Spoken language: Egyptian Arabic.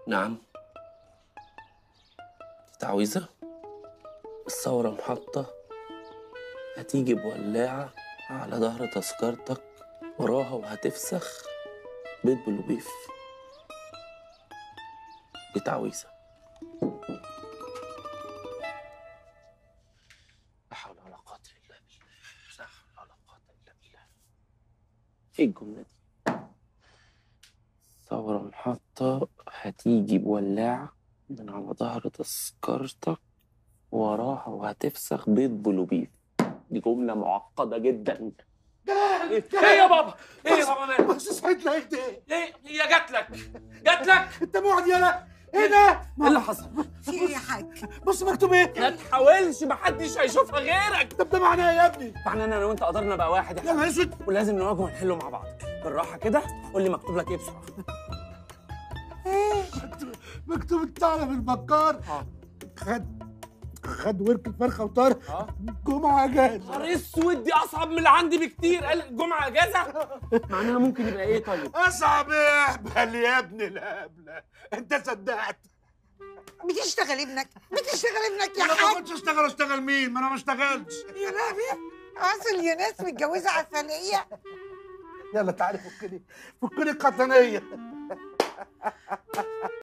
نعم دي تعويذة الثورة محطة هتيجي بولاعة على ظهر تذكرتك وراها وهتفسخ بيض بلوبيف دي تعويذة لا حول ولا قوة إلا بالله لا حول ولا قوة إلا بالله إيه الجملة دي؟ ثورة محطة هتيجي بولاعة من على ظهر تذكرتك وراها وهتفسخ بيض بلوبيف دي جملة معقدة جدا ايه إيه يا بابا؟ ايه يا بابا مالك؟ بس صحيت لقيت ايه؟ ايه هي جات لك جات لك انت موعد يالا ايه ده؟ ايه اللي حصل؟ في ايه يا حاج بص مكتوب ايه؟ ما تحاولش محدش هيشوفها غيرك طب ده معناه ايه يا ابني؟ معناه ان انا وانت قدرنا بقى واحد يا يا نهار اسود ولازم نواجهه ونحله مع بعض بالراحه كده قول لي مكتوب لك ايه بسرعه مكتوب- مكتوب الثعلب البكار اه خد خد ورك الفرخه وطار اه جمعه جاهز نهار اسود دي اصعب من اللي عندي بكتير قال الجمعه اجازه معناها ممكن يبقى ايه طيب اصعب ايه اهبل يا ابن الهبله انت صدقت بتشتغل ابنك بتشتغل ابنك يا انا ما حاج كنتش اشتغل اشتغل مين ما انا ما اشتغلش يا لهوي اصل يا ناس متجوزه عسليه يلا تعالي فكني فكني القطنيه